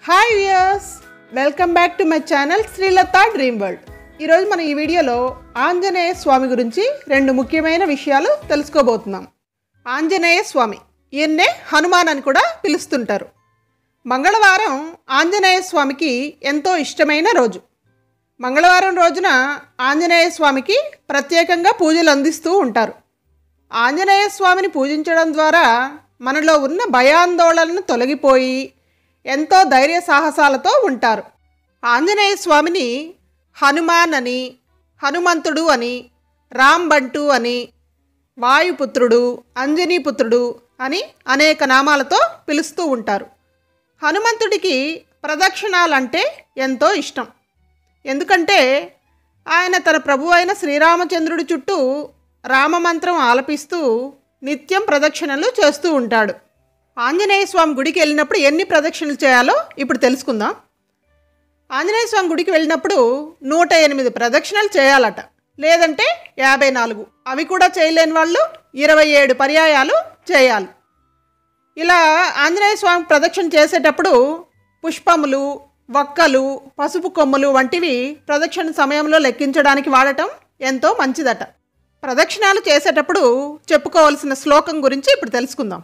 hi viewers welcome back to my channel Srilatha dream world ఈరోజు మనం ఈ వీడియోలో ఆంజనేయ స్వామి గురించి రెండు ముఖ్యమైన విషయాలు తెలుసుకోబోతున్నాం ఆంజనేయ స్వామి ఈయన్నే హనుమాన్ అని కూడా పిలుస్తుంటారు మంగళవారం ఆంజనేయ స్వామికి ఎంతో ఇష్టమైన రోజు మంగళవారం రోజున ఆంజనేయ స్వామికి ప్రత్యేకంగా పూజలు అందిస్తూ ఉంటారు ఆంజనేయ స్వామిని పూజించడం ద్వారా మనలో ఉన్న భయాందోళనలు తొలగిపోయి ఎంతో ధైర్య సాహసాలతో ఉంటారు ఆంజనేయ స్వామిని హనుమాన్ అని హనుమంతుడు అని రాంబంటు అని వాయుపుత్రుడు అంజనీపుత్రుడు అని అనేక నామాలతో పిలుస్తూ ఉంటారు హనుమంతుడికి ప్రదక్షిణాలంటే ఎంతో ఇష్టం ఎందుకంటే ఆయన తన ప్రభు అయిన శ్రీరామచంద్రుడి చుట్టూ రామమంత్రం ఆలపిస్తూ నిత్యం ప్రదక్షిణలు చేస్తూ ఉంటాడు ఆంజనేయ స్వామి గుడికి వెళ్ళినప్పుడు ఎన్ని ప్రదక్షిణలు చేయాలో ఇప్పుడు తెలుసుకుందాం ఆంజనేయ స్వామి గుడికి వెళ్ళినప్పుడు నూట ఎనిమిది ప్రదక్షిణలు చేయాలట లేదంటే యాభై నాలుగు అవి కూడా చేయలేని వాళ్ళు ఇరవై ఏడు పర్యాయాలు చేయాలి ఇలా ఆంజనేయ స్వామి ప్రదక్షిణ చేసేటప్పుడు పుష్పములు వక్కలు పసుపు కొమ్ములు వంటివి ప్రదక్షిణ సమయంలో లెక్కించడానికి వాడటం ఎంతో మంచిదట ప్రదక్షిణాలు చేసేటప్పుడు చెప్పుకోవాల్సిన శ్లోకం గురించి ఇప్పుడు తెలుసుకుందాం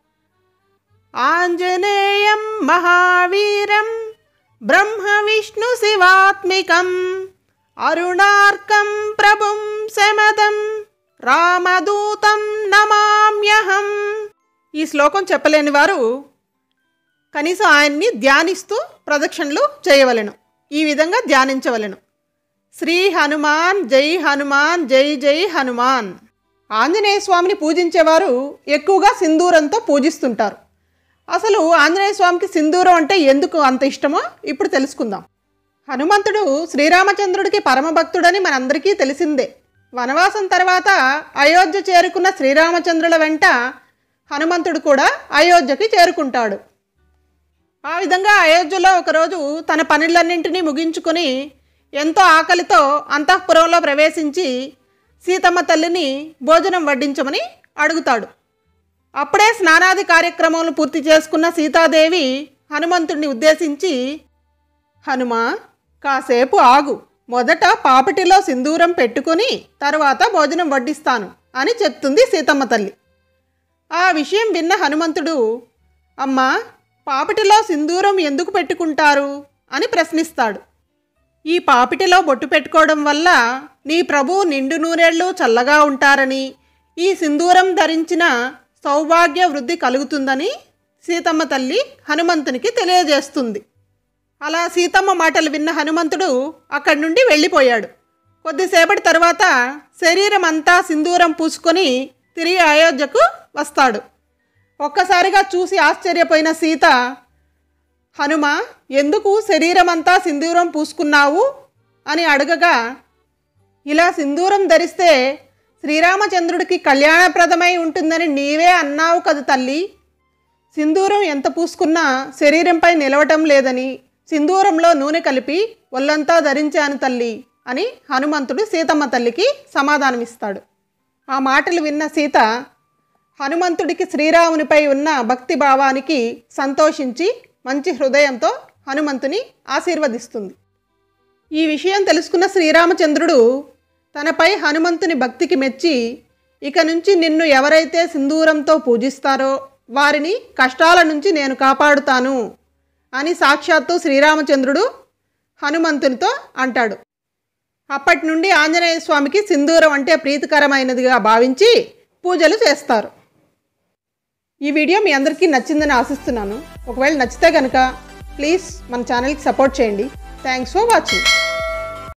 ఆంజనేయం మహావీరం బ్రహ్మ విష్ణు శివాత్మికం అరుణార్కం ప్రభుం శమదం రామదూతం నమామ్యహం ఈ శ్లోకం చెప్పలేని వారు కనీసం ఆయన్ని ధ్యానిస్తూ ప్రదక్షిణలు చేయవలెను ఈ విధంగా ధ్యానించవలెను శ్రీ హనుమాన్ జై హనుమాన్ జై జై హనుమాన్ ఆంజనేయ స్వామిని పూజించేవారు ఎక్కువగా సింధూరంతో పూజిస్తుంటారు అసలు ఆంజనేయ స్వామికి సింధూరం అంటే ఎందుకు అంత ఇష్టమో ఇప్పుడు తెలుసుకుందాం హనుమంతుడు శ్రీరామచంద్రుడికి పరమభక్తుడని మనందరికీ తెలిసిందే వనవాసం తర్వాత అయోధ్య చేరుకున్న శ్రీరామచంద్రుల వెంట హనుమంతుడు కూడా అయోధ్యకి చేరుకుంటాడు ఆ విధంగా అయోధ్యలో ఒకరోజు తన పనులన్నింటినీ ముగించుకొని ఎంతో ఆకలితో అంతఃపురంలో ప్రవేశించి సీతమ్మ తల్లిని భోజనం వడ్డించమని అడుగుతాడు అప్పుడే స్నానాది కార్యక్రమాలు పూర్తి చేసుకున్న సీతాదేవి హనుమంతుడిని ఉద్దేశించి హనుమా కాసేపు ఆగు మొదట పాపటిలో సింధూరం పెట్టుకొని తరువాత భోజనం వడ్డిస్తాను అని చెప్తుంది సీతమ్మ తల్లి ఆ విషయం విన్న హనుమంతుడు అమ్మా పాపిటిలో సింధూరం ఎందుకు పెట్టుకుంటారు అని ప్రశ్నిస్తాడు ఈ పాపిటిలో బొట్టు పెట్టుకోవడం వల్ల నీ ప్రభు నిండు నూరేళ్ళు చల్లగా ఉంటారని ఈ సింధూరం ధరించిన సౌభాగ్య వృద్ధి కలుగుతుందని సీతమ్మ తల్లి హనుమంతునికి తెలియజేస్తుంది అలా సీతమ్మ మాటలు విన్న హనుమంతుడు అక్కడి నుండి వెళ్ళిపోయాడు కొద్దిసేపటి తర్వాత శరీరం అంతా సింధూరం పూసుకొని తిరిగి అయోధ్యకు వస్తాడు ఒక్కసారిగా చూసి ఆశ్చర్యపోయిన సీత హనుమ ఎందుకు శరీరం అంతా సింధూరం పూసుకున్నావు అని అడగగా ఇలా సింధూరం ధరిస్తే శ్రీరామచంద్రుడికి కళ్యాణప్రదమై ఉంటుందని నీవే అన్నావు కదా తల్లి సింధూరం ఎంత పూసుకున్నా శరీరంపై నిలవటం లేదని సింధూరంలో నూనె కలిపి ఒళ్ళంతా ధరించాను తల్లి అని హనుమంతుడు సీతమ్మ తల్లికి సమాధానమిస్తాడు ఆ మాటలు విన్న సీత హనుమంతుడికి శ్రీరామునిపై ఉన్న భక్తి భావానికి సంతోషించి మంచి హృదయంతో హనుమంతుని ఆశీర్వదిస్తుంది ఈ విషయం తెలుసుకున్న శ్రీరామచంద్రుడు తనపై హనుమంతుని భక్తికి మెచ్చి ఇక నుంచి నిన్ను ఎవరైతే సింధూరంతో పూజిస్తారో వారిని కష్టాల నుంచి నేను కాపాడుతాను అని సాక్షాత్తు శ్రీరామచంద్రుడు హనుమంతునితో అంటాడు అప్పటి నుండి ఆంజనేయ స్వామికి సింధూరం అంటే ప్రీతికరమైనదిగా భావించి పూజలు చేస్తారు ఈ వీడియో మీ అందరికీ నచ్చిందని ఆశిస్తున్నాను ఒకవేళ నచ్చితే కనుక ప్లీజ్ మన ఛానల్కి సపోర్ట్ చేయండి థ్యాంక్స్ ఫర్ వాచింగ్